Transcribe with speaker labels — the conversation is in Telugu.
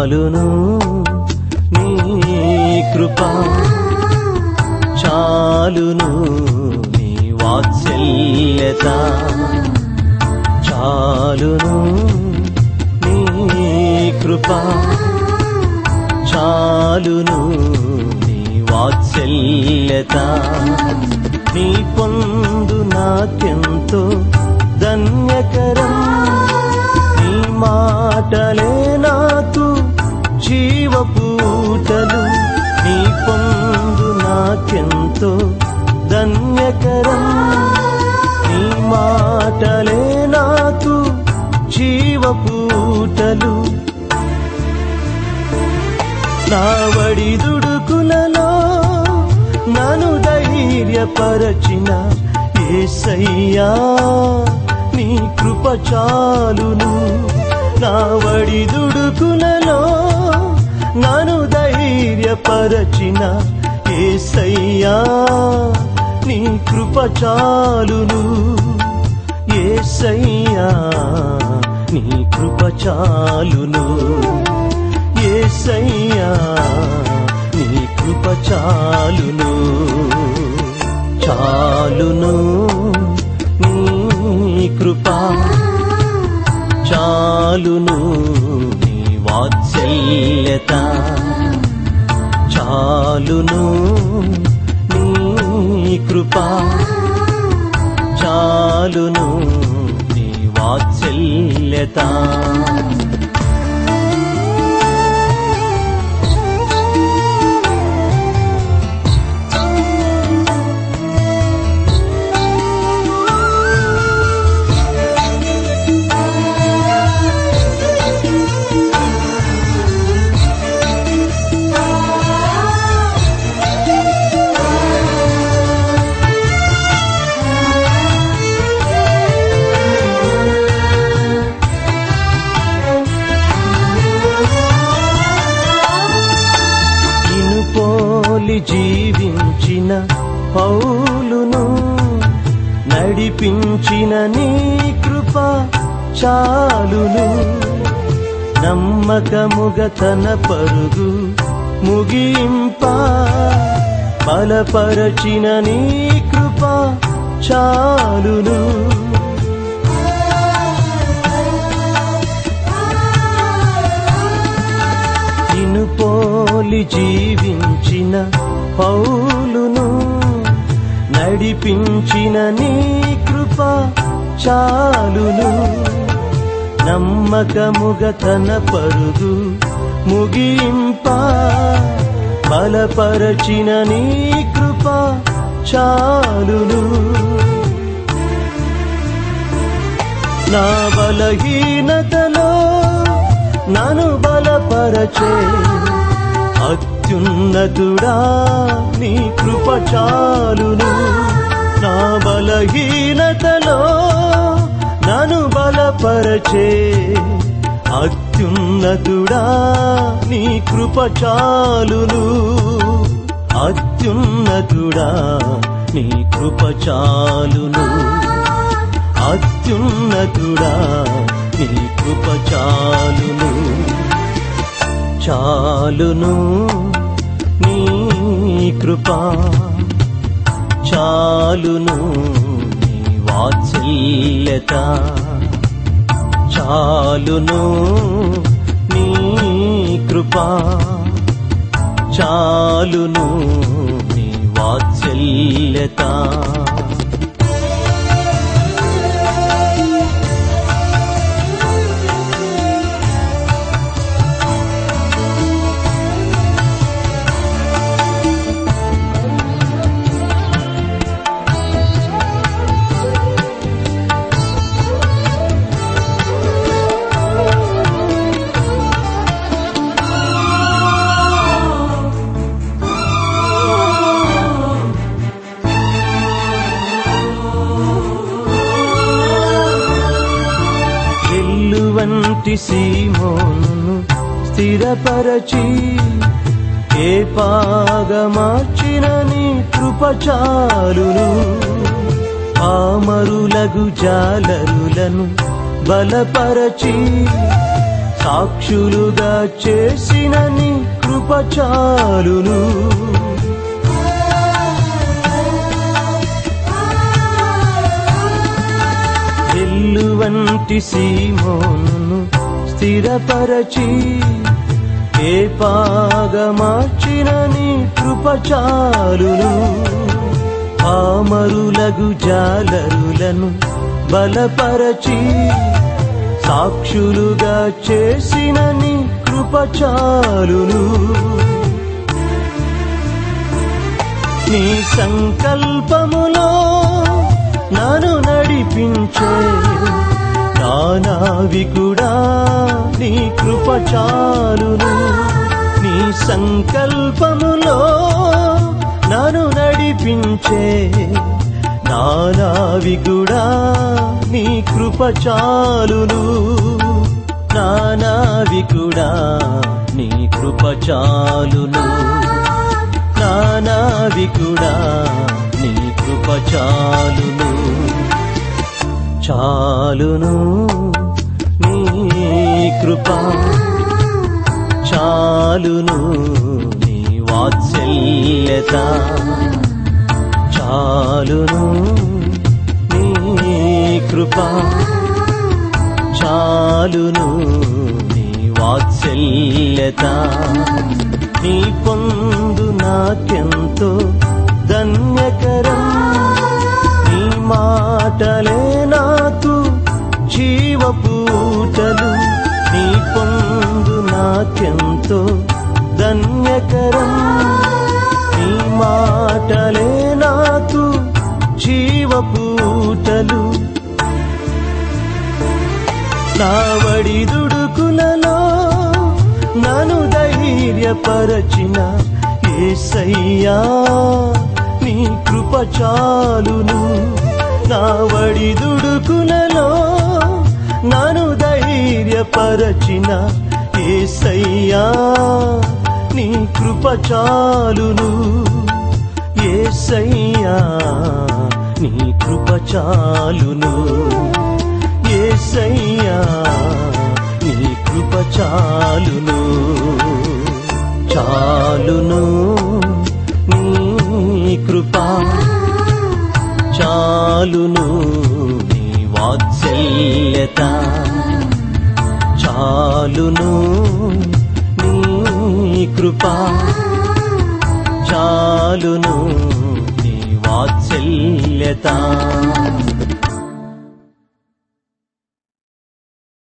Speaker 1: చాలును నీ కృప చాలును నీ వాత్సల్యత చాలును నీ కృప చాలును నీ వాత్సల్యత నీ పొందు నాకెంతో ధన్యకరం నీ మాటలే నాకు జీవపూటలు నీ పొందు నాకెంతో ధన్యకరం నీ మాటలే నాకు జీవపూటలు నా వడి దుడుకులలో నన్ను ధైర్యపరచిన ఏసయ్యా నీ కృప చాలును నా వడి దుడుకులలో నన్ను ధైర్యపరచిన ఏసయ్యా నీ కృప చాలును ఏసయ్యా నీ కృప చాలును ఏసయ్యా నీ కృప చాలును చాలును నీ కృప చాలును నీ వాత్సల్యత చాలును నీ కృప చాలును నీ వాత్సల్యత నిన్ను పోలి జీవించిన పౌలును నడిపించిన నీ కృప చాలును నమ్మకముగ తన పరుగు ముగింప బలపరచిన నీ కృప చాలును నిన్ను పోలి జీవించిన పౌలును నడిపించిన నీ కృప చాలును నమ్మకముగ తన పరుగు ముగింప బలపరచిన నీ కృప చాలును నా బలహీనతలో నన్ను బలపరచే అత్యున్నతుడా నీ కృప చాలును నా బలహీనతలో నన్ను బలపరచే అత్యున్నతుడా నీ కృప చాలును అత్యున్నతుడా నీ కృప చాలును అత్యున్నతుడా నీ కృప చాలును చాలును నీ కృప చాలును నీ వాత్సల్యత చాలును నీ కృప చాలును నీ వాత్సల్యత ఎల్లువంటి సీమోను స్థిరపరచి ఏ పాగ మార్చిన నీ కృప చాలును పామరులగు జాలరులను బలపరచి సాక్షులుగా చేసిన నీ కృప చాలును వెల్లువంటి సీమోను స్థిరపరచి ఏ పాగమార్చిన నీ కృప చాలును పామరులగు జాలరులను బలపరచి సాక్షులుగా చేసిన నీ కృప చాలును నీ సంకల్పములో నన్ను నడిపించే నానావికుడా నీ కృప చాలును నీ సంకల్పములో నన్ను నడిపించే నానావికుడా నీ కృప చాలును నానావికుడా నీ కృప చాలును నానావికుడా నీ కృప చాలును చాలును నీ కృప చాలును నీ వాత్సల్యత చాలును నీ కృప చాలును నీ వాత్సల్యత నీ పొందు నాకెంతో ధన్యకరం నీ మాటలే నాకు జీవపూటలు నీ పొందు నాకెంతో ధన్యకరం నీ మాటలే నాకు జీవపూటలు నా వడి దుడుకులలో నన్ను ధైర్యపరచిన ఏసయ్యా నీ కృప చాలును నా వడి దుడుకులలో నన్ను ధైర్యపరచిన ఏసయ్యా నీ కృప చాలును ఏసయ్యా నీ కృప చాలును ఏసయ్యా నీ కృప చాలును చాలును నీ కృప చాలును నీ వాత్సల్యత చాలును నీ కృప చాలును నీ వాత్సల్యత